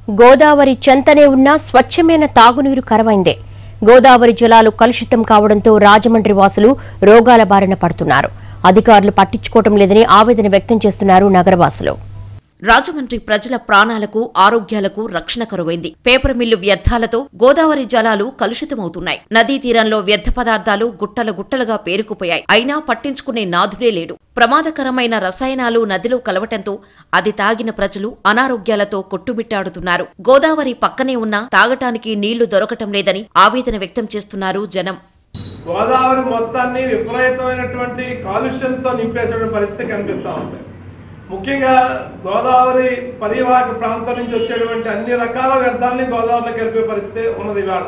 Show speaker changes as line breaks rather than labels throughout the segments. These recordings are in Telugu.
గోదావరి చెంతనే ఉన్న స్వచ్ఛమైన తాగునీరు కరవైందే గోదావరి జలాలు కలుషితం కావడంతో రాజమండ్రి వాసులు రోగాల బారిన పడుతున్నారు అధికారులు పట్టించుకోవటం లేదని ఆవేదన వ్యక్తం చేస్తున్నారు నగరవాసులు
రాజమండ్రి ప్రజల ప్రాణాలకు ఆరోగ్యాలకు రక్షణ కరువైంది పేపర్ మిల్లు వ్యర్థాలతో గోదావరి జలాలు కలుషితమవుతున్నాయి నదీ తీరంలో వ్యర్థ పదార్థాలు గుట్టలు గుట్టలుగా పేరుకుపోయాయి అయినా పట్టించుకునే నాథుడే లేడు ప్రమాదకరమైన రసాయనాలు నదిలో కలవటంతో అది తాగిన ప్రజలు అనారోగ్యాలతో కొట్టుమిట్టాడుతున్నారు గోదావరి పక్కనే ఉన్నా తాగటానికి నీళ్లు దొరకటం లేదని ఆవేదన వ్యక్తం చేస్తున్నారు జనం
గోదావరి మొత్తాన్ని విపరీతమైనటువంటి కాలుష్యంతో నింపేసిన పరిస్థితి కనిపిస్తూ ఉంది ముఖ్యంగా గోదావరి పరివాహక ప్రాంతం నుంచి వచ్చేటువంటి అన్ని రకాల వ్యర్థాలని గోదావరిలో కలిపే పరిస్థితి ఉన్నది ఇవాళ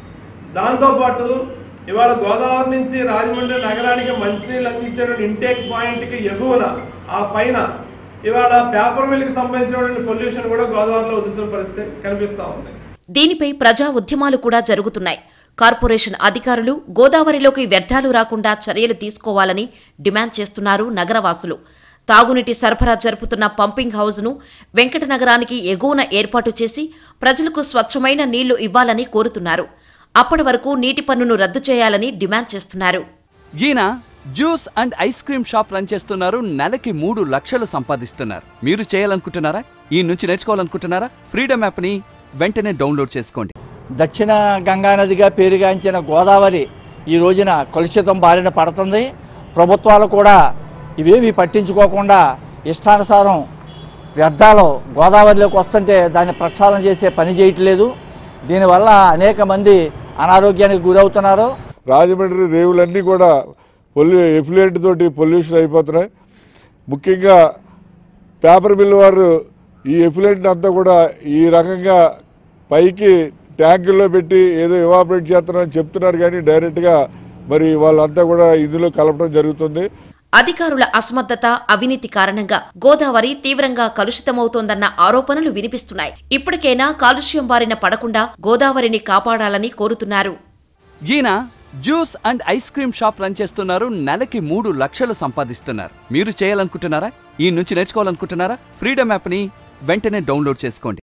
దాంతోపాటు ఇవాళ గోదావరి నుంచి రాజమండ్రి నగరానికి మంచినీళ్ళు అందించేటువంటి ఇంటేక్ పాయింట్కి ఎగువన ఆ పైన ఇవాళ పేపర్ మిల్కి సంబంధించినటువంటి పొల్యూషన్ కూడా గోదావరిలో వదులుతున్న పరిస్థితి కనిపిస్తూ ఉంది
దీనిపై ప్రజా ఉద్యమాలు కూడా జరుగుతున్నాయి కార్పొరేషన్ అధికారులు గోదావరిలోకి వ్యర్థాలు రాకుండా చర్యలు తీసుకోవాలని డిమాండ్ చేస్తున్నారు నగరవాసులు తాగునీటి సరఫరా జరుపుతున్న పంపింగ్ హౌజ్ను వెంకట నగరానికి ఎగువన ఏర్పాటు చేసి ప్రజలకు స్వచ్ఛమైన నీళ్లు ఇవ్వాలని కోరుతున్నారు అప్పటి వరకు నీటి పన్నును రద్దు చేయాలని డిమాండ్ చేస్తున్నారు
ఈయన juice and ice cream shop run చేస్తున్నారు నెలకి మూడు లక్షలు సంపాదిస్తున్నారు మీరు చేయాలనుకుంటున్నారా ఈ నుంచి నేర్చుకోవాలనుకుంటున్నారా ఫ్రీడమ్ యాప్ని వెంటనే డౌన్లోడ్ చేసుకోండి
దక్షిణ గంగానదిగా పేరుగాంచిన గోదావరి ఈ రోజున కలుషితం బారిన పడుతుంది ప్రభుత్వాలు కూడా ఇవేమీ పట్టించుకోకుండా ఇష్టానుసారం వ్యర్థాలు గోదావరిలోకి వస్తుంటే దాన్ని ప్రక్షాళన చేసే పని చేయట్లేదు దీనివల్ల అనేక మంది అనారోగ్యానికి గురవుతున్నారు
రాజమండ్రి రేవులన్నీ కూడా పొల్యూ ఎఫ్లుయెంట్ తోటి పొల్యూషన్ అయిపోతున్నాయి ముఖ్యంగా పేపర్ మిల్ వారు ఈ ఎఫ్లుయెంట్ అంతా కూడా ఈ రకంగా పైకి ట్యాంకుల్లో పెట్టి ఏదో ఎవాపరేట్ చేస్తున్నారని చెప్తున్నారు కానీ డైరెక్ట్గా మరి వాళ్ళంతా కూడా ఇందులో కలపడం జరుగుతుంది
అధికారుల అసమర్థత అవినీతి కారణంగా గోదావరి తీవ్రంగా కలుషితమవుతోందన్న ఆరోపణలు వినిపిస్తున్నాయి ఇప్పటికైనా కాలుష్యం బారిన పడకుండా గోదావరిని కాపాడాలని కోరుతున్నారు
ఈయన juice and ice cream shop run చేస్తున్నారు నెలకి మూడు లక్షలు సంపాదిస్తున్నారు మీరు చేయాలనుకుంటున్నారా ఈ నుంచి నేర్చుకోవాలనుకుంటున్నారా ఫ్రీడమ్ యాప్ని వెంటనే డౌన్లోడ్ చేసుకోండి